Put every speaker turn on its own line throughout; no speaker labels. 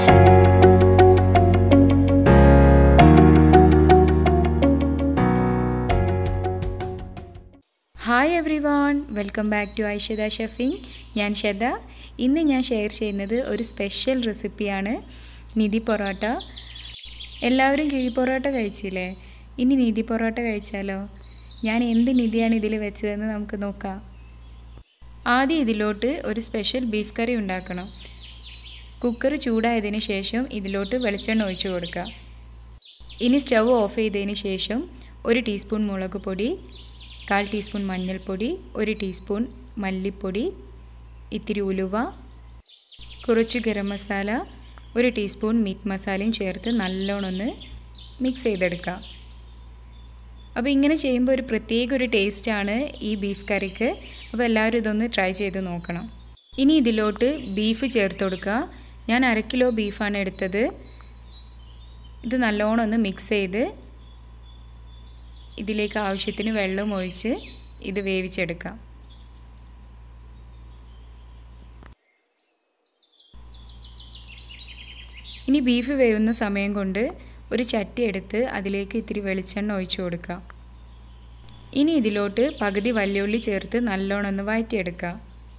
hi everyone welcome back to Aishada chefing ഞാൻ ഷെദ ഇന്ന് ഞാൻ ഷെയർ ചെയ്യുന്നത് ഒരു സ്പെഷ്യൽ റെസിപ്പിയാണ് നിധി പൊറോട്ട എല്ലാവരും കിഴി പൊറോട്ട കഴിച്ചില്ലേ ഇനി നിധി പൊറോട്ട കഴിച്ചാലോ ഞാൻ എന്ത് നിധിയാണ് ഇതിൽ വെച്ചതെന്ന് നമുക്ക് നോക്കാം ആദ്യം ഇതിലോട്ട് ഒരു സ്പെഷ്യൽ ബീഫ് കറി ഉണ്ടാക്കണം കുക്കർ ചൂടായതിന് ശേഷം ഇതിലോട്ട് വെളിച്ചെണ്ണ ഒഴിച്ചു കൊടുക്കുക ഇനി സ്റ്റവ് ഓഫ് ചെയ്തതിന് ശേഷം ഒരു ടീസ്പൂൺ മുളക് പൊടി കാൽ ടീസ്പൂൺ മഞ്ഞൾപ്പൊടി ഒരു ടീസ്പൂൺ മല്ലിപ്പൊടി ഇത്തിരി ഉലുവ കുറച്ച് ഗരം മസാല ഒരു ടീസ്പൂൺ മീറ്റ് മസാലയും ചേർത്ത് നല്ലോണം ഒന്ന് മിക്സ് ചെയ്തെടുക്കാം അപ്പോൾ ഇങ്ങനെ ചെയ്യുമ്പോൾ ഒരു പ്രത്യേക ഒരു ടേസ്റ്റാണ് ഈ ബീഫ് കറിക്ക് അപ്പോൾ എല്ലാവരും ഇതൊന്ന് ട്രൈ ചെയ്ത് നോക്കണം ഇനി ഇതിലോട്ട് ബീഫ് ചേർത്ത് കൊടുക്കുക ഞാൻ അര കിലോ ബീഫാണ് എടുത്തത് ഇത് നല്ലോണം ഒന്ന് മിക്സ് ചെയ്ത് ഇതിലേക്ക് ആവശ്യത്തിന് വെള്ളം ഒഴിച്ച് ഇത് വേവിച്ചെടുക്കാം ഇനി ബീഫ് വേവുന്ന സമയം കൊണ്ട് ഒരു ചട്ടി എടുത്ത് അതിലേക്ക് ഇത്തിരി വെളിച്ചെണ്ണ ഒഴിച്ചു കൊടുക്കാം ഇനി ഇതിലോട്ട് പകുതി വല്യുള്ളി ചേർത്ത് നല്ലോണം ഒന്ന് വഴറ്റിയെടുക്കാം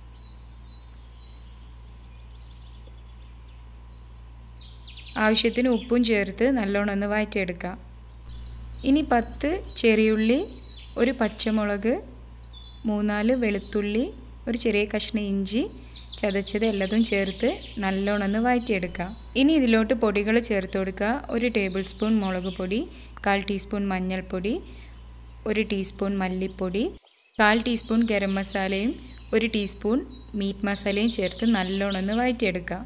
ആവശ്യത്തിന് ഉപ്പും ചേർത്ത് നല്ലോണം ഒന്ന് വഴറ്റിയെടുക്കാം ഇനി പത്ത് ചെറിയുള്ളി ഒരു പച്ചമുളക് മൂന്നാല് വെളുത്തുള്ളി ഒരു ചെറിയ കഷ്ണം ഇഞ്ചി ചതച്ചത് എല്ലാതും ചേർത്ത് നല്ലോണം ഒന്ന് വഴറ്റിയെടുക്കാം ഇനി ഇതിലോട്ട് പൊടികൾ ചേർത്ത് കൊടുക്കുക ഒരു ടേബിൾ സ്പൂൺ മുളക് പൊടി കാൽ ടീസ്പൂൺ മഞ്ഞൾപ്പൊടി ഒരു ടീസ്പൂൺ മല്ലിപ്പൊടി കാൽ ടീസ്പൂൺ ഗരം മസാലയും ഒരു ടീസ്പൂൺ മീറ്റ് മസാലയും ചേർത്ത് നല്ലോണം ഒന്ന് വഴറ്റിയെടുക്കാം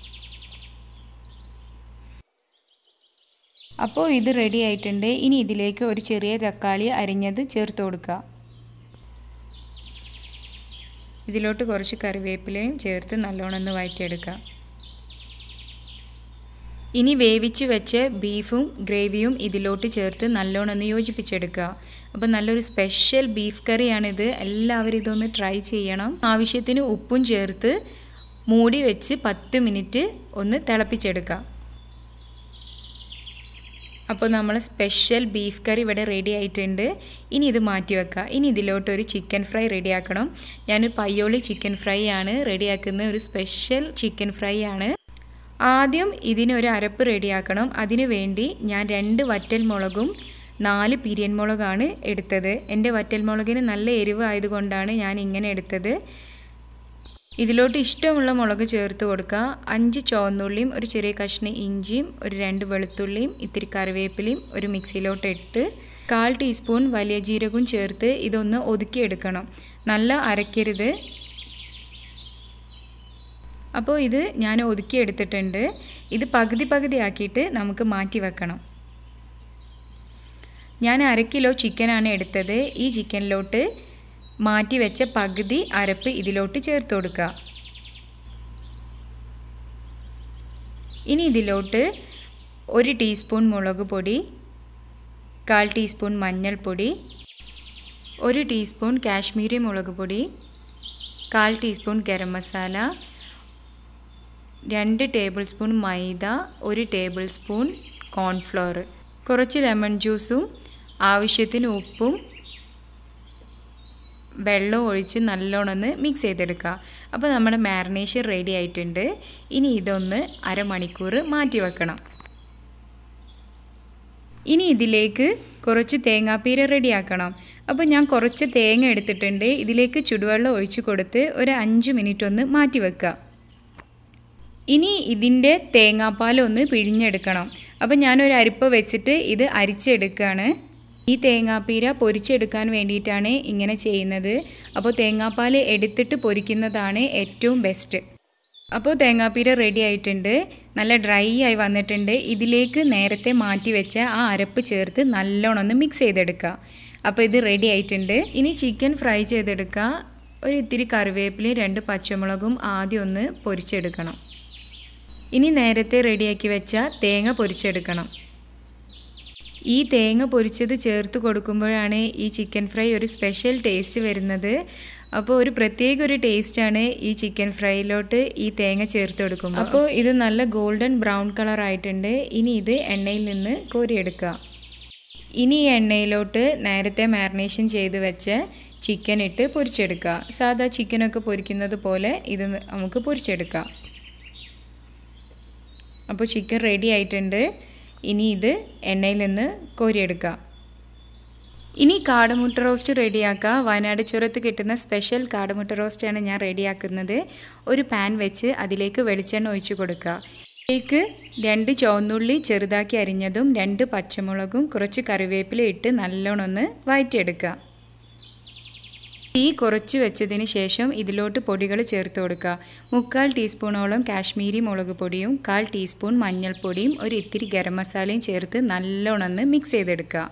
അപ്പോൾ ഇത് റെഡി ആയിട്ടുണ്ട് ഇനി ഇതിലേക്ക് ഒരു ചെറിയ തക്കാളി അരിഞ്ഞത് ചേർത്ത് കൊടുക്കുക ഇതിലോട്ട് കുറച്ച് കറിവേപ്പിലയും ചേർത്ത് നല്ലോണം ഒന്ന് വഴറ്റിയെടുക്കുക ഇനി വേവിച്ച് വെച്ച ബീഫും ഗ്രേവിയും ഇതിലോട്ട് ചേർത്ത് നല്ലോണം ഒന്ന് യോജിപ്പിച്ചെടുക്കുക അപ്പോൾ നല്ലൊരു സ്പെഷ്യൽ ബീഫ് കറിയാണിത് എല്ലാവരും ഇതൊന്ന് ട്രൈ ചെയ്യണം ആവശ്യത്തിന് ഉപ്പും ചേർത്ത് മൂടി വെച്ച് പത്ത് മിനിറ്റ് ഒന്ന് തിളപ്പിച്ചെടുക്കുക അപ്പോൾ നമ്മൾ സ്പെഷ്യൽ ബീഫ് കറി ഇവിടെ റെഡി ആയിട്ടുണ്ട് ഇനി ഇത് മാറ്റി വെക്കുക ഇനി ഇതിലോട്ട് ഒരു ചിക്കൻ ഫ്രൈ റെഡിയാക്കണം ഞാനൊരു പയ്യോളി ചിക്കൻ ഫ്രൈ ആണ് റെഡിയാക്കുന്ന ഒരു സ്പെഷ്യൽ ചിക്കൻ ഫ്രൈ ആണ് ആദ്യം ഇതിനൊരു അരപ്പ് റെഡിയാക്കണം അതിനു വേണ്ടി ഞാൻ രണ്ട് വറ്റൽ മുളകും നാല് പിരിയൻ മുളകാണ് എടുത്തത് എൻ്റെ വറ്റൽ മുളകിന് നല്ല എരിവ് ആയതുകൊണ്ടാണ് ഞാൻ ഇങ്ങനെ എടുത്തത് ഇതിലോട്ട് ഇഷ്ടമുള്ള മുളക് ചേർത്ത് കൊടുക്കുക അഞ്ച് ചുവന്നുള്ളിയും ഒരു ചെറിയ കഷ്ണം ഇഞ്ചിയും ഒരു രണ്ട് വെളുത്തുള്ളിയും ഇത്തിരി കറിവേപ്പിലയും ഒരു മിക്സിയിലോട്ട് ഇട്ട് കാൽ ടീസ്പൂൺ വലിയ ജീരകവും ചേർത്ത് ഇതൊന്ന് ഒതുക്കിയെടുക്കണം നല്ല അരയ്ക്കരുത് അപ്പോൾ ഇത് ഞാൻ ഒതുക്കിയെടുത്തിട്ടുണ്ട് ഇത് പകുതി പകുതി ആക്കിയിട്ട് നമുക്ക് മാറ്റി വെക്കണം ഞാൻ അര കിലോ ചിക്കനാണ് എടുത്തത് ഈ ചിക്കനിലോട്ട് മാറ്റി വെച്ച പകുതി അരപ്പ് ഇതിലോട്ട് ചേർത്ത് കൊടുക്കുക ഇനി ഇതിലോട്ട് ഒരു ടീസ്പൂൺ മുളക് പൊടി കാൽ ടീസ്പൂൺ മഞ്ഞൾപ്പൊടി ഒരു ടീസ്പൂൺ കാശ്മീരി മുളക് പൊടി കാൽ ടീസ്പൂൺ ഗരം മസാല രണ്ട് ടേബിൾ സ്പൂൺ മൈദ ഒരു ടേബിൾ സ്പൂൺ കോൺഫ്ലോർ കുറച്ച് ലെമൺ ജ്യൂസും ആവശ്യത്തിന് ഉപ്പും വെള്ളം ഒഴിച്ച് നല്ലോണം ഒന്ന് മിക്സ് ചെയ്തെടുക്കുക അപ്പോൾ നമ്മുടെ മാരിനേഷൻ റെഡി ആയിട്ടുണ്ട് ഇനി ഇതൊന്ന് അരമണിക്കൂർ മാറ്റി വെക്കണം ഇനി ഇതിലേക്ക് കുറച്ച് തേങ്ങാപ്പീര റെഡിയാക്കണം അപ്പോൾ ഞാൻ കുറച്ച് തേങ്ങ എടുത്തിട്ടുണ്ട് ഇതിലേക്ക് ചുടുവെള്ളം ഒഴിച്ച് കൊടുത്ത് ഒരു അഞ്ച് മിനിറ്റ് ഒന്ന് മാറ്റി വെക്കുക ഇനി ഇതിൻ്റെ തേങ്ങാപ്പാൽ ഒന്ന് പിഴിഞ്ഞെടുക്കണം അപ്പോൾ ഞാനൊരു അരിപ്പ വെച്ചിട്ട് ഇത് അരിച്ചെടുക്കുകയാണ് ഈ തേങ്ങാപ്പീര പൊരിച്ചെടുക്കാൻ വേണ്ടിയിട്ടാണ് ഇങ്ങനെ ചെയ്യുന്നത് അപ്പോൾ തേങ്ങാപ്പാൽ എടുത്തിട്ട് പൊരിക്കുന്നതാണ് ഏറ്റവും ബെസ്റ്റ് അപ്പോൾ തേങ്ങാപ്പീര റെഡി ആയിട്ടുണ്ട് നല്ല ഡ്രൈ ആയി വന്നിട്ടുണ്ട് ഇതിലേക്ക് നേരത്തെ മാറ്റി വെച്ച ആ അരപ്പ് ചേർത്ത് നല്ലോണം ഒന്ന് മിക്സ് ചെയ്തെടുക്കുക അപ്പോൾ ഇത് റെഡി ആയിട്ടുണ്ട് ഇനി ചിക്കൻ ഫ്രൈ ചെയ്തെടുക്കുക ഒരു ഇത്തിരി കറിവേപ്പിലയും രണ്ട് പച്ചമുളകും ആദ്യം ഒന്ന് പൊരിച്ചെടുക്കണം ഇനി നേരത്തെ റെഡിയാക്കി വെച്ച തേങ്ങ പൊരിച്ചെടുക്കണം ഈ തേങ്ങ പൊരിച്ചത് ചേർത്ത് കൊടുക്കുമ്പോഴാണ് ഈ ചിക്കൻ ഫ്രൈ ഒരു സ്പെഷ്യൽ ടേസ്റ്റ് വരുന്നത് അപ്പോൾ ഒരു പ്രത്യേക ഒരു ടേസ്റ്റാണ് ഈ ചിക്കൻ ഫ്രൈയിലോട്ട് ഈ തേങ്ങ ചേർത്ത് കൊടുക്കുമ്പോൾ അപ്പോൾ ഇത് നല്ല ഗോൾഡൻ ബ്രൗൺ കളർ ആയിട്ടുണ്ട് ഇനി ഇത് എണ്ണയിൽ നിന്ന് കോരിയെടുക്കുക ഇനി ഈ എണ്ണയിലോട്ട് നേരത്തെ മാരിനേഷൻ ചെയ്ത് വെച്ച ചിക്കൻ ഇട്ട് പൊരിച്ചെടുക്കുക സാധാ ചിക്കനൊക്കെ പൊരിക്കുന്നത് പോലെ ഇത് നമുക്ക് പൊരിച്ചെടുക്കാം അപ്പോൾ ചിക്കൻ റെഡി ആയിട്ടുണ്ട് ഇനി ഇത് എണ്ണയിൽ നിന്ന് കോരിയെടുക്കാം ഇനി കാടമുട്ട റോസ്റ്റ് റെഡിയാക്കുക വയനാട് ചുരത്ത് കിട്ടുന്ന സ്പെഷ്യൽ കാടമുട്ട റോസ്റ്റാണ് ഞാൻ റെഡിയാക്കുന്നത് ഒരു പാൻ വെച്ച് അതിലേക്ക് വെളിച്ചെണ്ണ ഒഴിച്ച് കൊടുക്കുക അതിലേക്ക് രണ്ട് ചുവന്നുള്ളി ചെറുതാക്കി അരിഞ്ഞതും രണ്ട് പച്ചമുളകും കുറച്ച് കറിവേപ്പില ഇട്ട് നല്ലോണം ഒന്ന് വഴറ്റിയെടുക്കുക തീ കുറച്ച് വെച്ചതിന് ശേഷം ഇതിലോട്ട് പൊടികൾ ചേർത്ത് കൊടുക്കുക മുക്കാൽ ടീസ്പൂണോളം കാശ്മീരി മുളക് പൊടിയും കാൽ ടീസ്പൂൺ മഞ്ഞൾപ്പൊടിയും ഒരു ഇത്തിരി ഗരം മസാലയും ചേർത്ത് നല്ലോണം ഒന്ന് മിക്സ് ചെയ്തെടുക്കുക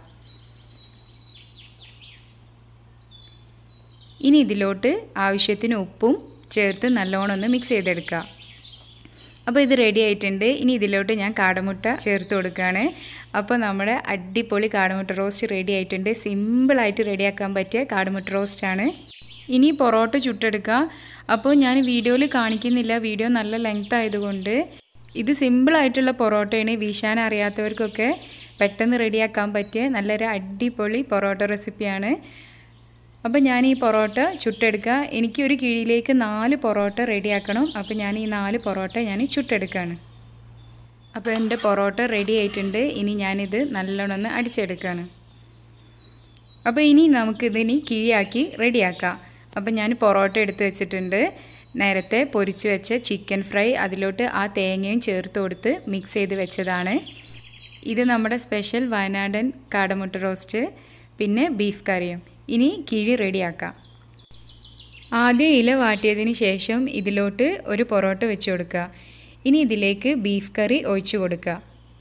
ഇനി ഇതിലോട്ട് ആവശ്യത്തിന് ഉപ്പും ചേർത്ത് നല്ലോണം ഒന്ന് മിക്സ് ചെയ്തെടുക്കുക അപ്പോൾ ഇത് റെഡി ആയിട്ടുണ്ട് ഇനി ഇതിലോട്ട് ഞാൻ കാടമുട്ട ചേർത്ത് കൊടുക്കുകയാണ് അപ്പോൾ നമ്മുടെ അടിപൊളി കാടമുട്ട റോസ്റ്റ് റെഡി ആയിട്ടുണ്ട് സിമ്പിളായിട്ട് റെഡിയാക്കാൻ പറ്റിയ കാടമുട്ട റോസ്റ്റാണ് ഇനി പൊറോട്ട ചുട്ടെടുക്കുക അപ്പോൾ ഞാൻ വീഡിയോയിൽ കാണിക്കുന്നില്ല വീഡിയോ നല്ല ലെങ്ത് ആയതുകൊണ്ട് ഇത് സിമ്പിളായിട്ടുള്ള പൊറോട്ടയാണ് വീശാൻ അറിയാത്തവർക്കൊക്കെ പെട്ടെന്ന് റെഡിയാക്കാൻ പറ്റിയ നല്ലൊരു അടിപൊളി പൊറോട്ട റെസിപ്പിയാണ് അപ്പോൾ ഞാൻ ഈ പൊറോട്ട ചുട്ടെടുക്കുക എനിക്ക് ഒരു കിഴിയിലേക്ക് നാല് പൊറോട്ട റെഡിയാക്കണം അപ്പോൾ ഞാൻ ഈ നാല് പൊറോട്ട ഞാൻ ചുട്ടെടുക്കുകയാണ് അപ്പോൾ എൻ്റെ പൊറോട്ട റെഡി ആയിട്ടുണ്ട് ഇനി ഞാനിത് നല്ലോണം ഒന്ന് അടിച്ചെടുക്കുകയാണ് അപ്പോൾ ഇനി നമുക്കിതിനി കിഴിയാക്കി റെഡിയാക്കാം അപ്പോൾ ഞാൻ പൊറോട്ട എടുത്ത് വെച്ചിട്ടുണ്ട് നേരത്തെ പൊരിച്ച് വെച്ച ചിക്കൻ ഫ്രൈ അതിലോട്ട് ആ തേങ്ങയും ചേർത്ത് കൊടുത്ത് മിക്സ് ചെയ്ത് വെച്ചതാണ് ഇത് നമ്മുടെ സ്പെഷ്യൽ വയനാടൻ കാടമുട്ട റോസ്റ്റ് പിന്നെ ബീഫ് കറിയും ഇനി കിഴി റെഡിയാക്കാം ആദ്യം ഇല വാട്ടിയതിന് ശേഷം ഇതിലോട്ട് ഒരു പൊറോട്ട വെച്ച് കൊടുക്കുക ഇനി ഇതിലേക്ക് ബീഫ് കറി ഒഴിച്ചു കൊടുക്കുക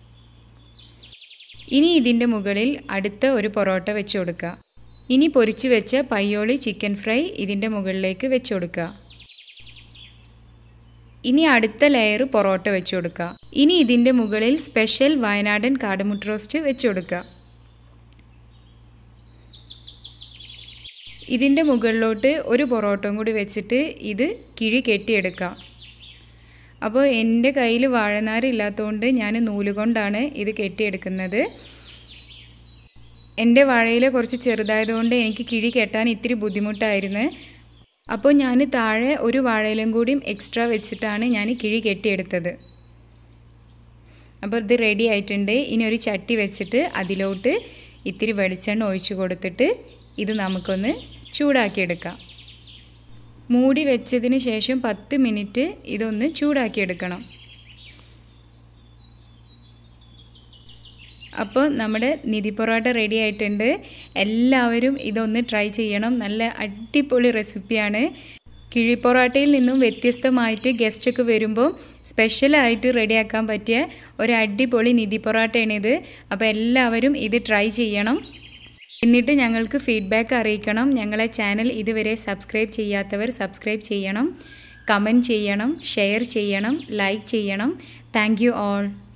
ഇനി ഇതിൻ്റെ മുകളിൽ അടുത്ത ഒരു പൊറോട്ട വെച്ച് കൊടുക്കുക ഇനി പൊരിച്ചു വെച്ച പയ്യോളി ചിക്കൻ ഫ്രൈ ഇതിൻ്റെ മുകളിലേക്ക് വെച്ച് കൊടുക്കുക ഇനി അടുത്ത ലെയർ പൊറോട്ട വെച്ച് കൊടുക്കുക ഇനി ഇതിൻ്റെ മുകളിൽ സ്പെഷ്യൽ വയനാടൻ കാടമുട്ട റോസ്റ്റ് വെച്ച് കൊടുക്കുക ഇതിൻ്റെ മുകളിലോട്ട് ഒരു പൊറോട്ടയും കൂടി വെച്ചിട്ട് ഇത് കിഴി കെട്ടിയെടുക്കാം അപ്പോൾ എൻ്റെ കയ്യിൽ വാഴനാരില്ലാത്തതുകൊണ്ട് ഞാൻ നൂലുകൊണ്ടാണ് ഇത് കെട്ടിയെടുക്കുന്നത് എൻ്റെ വാഴയില കുറച്ച് ചെറുതായതുകൊണ്ട് എനിക്ക് കിഴി കെട്ടാൻ ഇത്തിരി ബുദ്ധിമുട്ടായിരുന്നു അപ്പോൾ ഞാൻ താഴെ ഒരു വാഴയിലും കൂടിയും എക്സ്ട്രാ വെച്ചിട്ടാണ് ഞാൻ കിഴി കെട്ടിയെടുത്തത് അപ്പോൾ ഇത് റെഡി ആയിട്ടുണ്ട് ഇനി ഒരു ചട്ടി വെച്ചിട്ട് അതിലോട്ട് ഇത്തിരി വെളിച്ചെണ്ണ ഒഴിച്ചു കൊടുത്തിട്ട് ഇത് നമുക്കൊന്ന് ചൂടാക്കിയെടുക്കാം മൂടി വെച്ചതിന് ശേഷം പത്ത് മിനിറ്റ് ഇതൊന്ന് ചൂടാക്കിയെടുക്കണം അപ്പോൾ നമ്മുടെ നിധി പൊറോട്ട റെഡി ആയിട്ടുണ്ട് എല്ലാവരും ഇതൊന്ന് ട്രൈ ചെയ്യണം നല്ല അടിപൊളി റെസിപ്പിയാണ് കിഴി പൊറോട്ടയിൽ നിന്നും വ്യത്യസ്തമായിട്ട് ഗസ്റ്റൊക്കെ വരുമ്പോൾ സ്പെഷ്യലായിട്ട് റെഡിയാക്കാൻ പറ്റിയ ഒരു അടിപൊളി നിധി പൊറോട്ടയാണിത് അപ്പോൾ എല്ലാവരും ഇത് ട്രൈ ചെയ്യണം എന്നിട്ട് ഞങ്ങൾക്ക് ഫീഡ്ബാക്ക് അറിയിക്കണം ഞങ്ങളെ ചാനൽ ഇതുവരെ സബ്സ്ക്രൈബ് ചെയ്യാത്തവർ സബ്സ്ക്രൈബ് ചെയ്യണം കമൻറ്റ് ചെയ്യണം ഷെയർ ചെയ്യണം ലൈക്ക് ചെയ്യണം താങ്ക് യു ഓൾ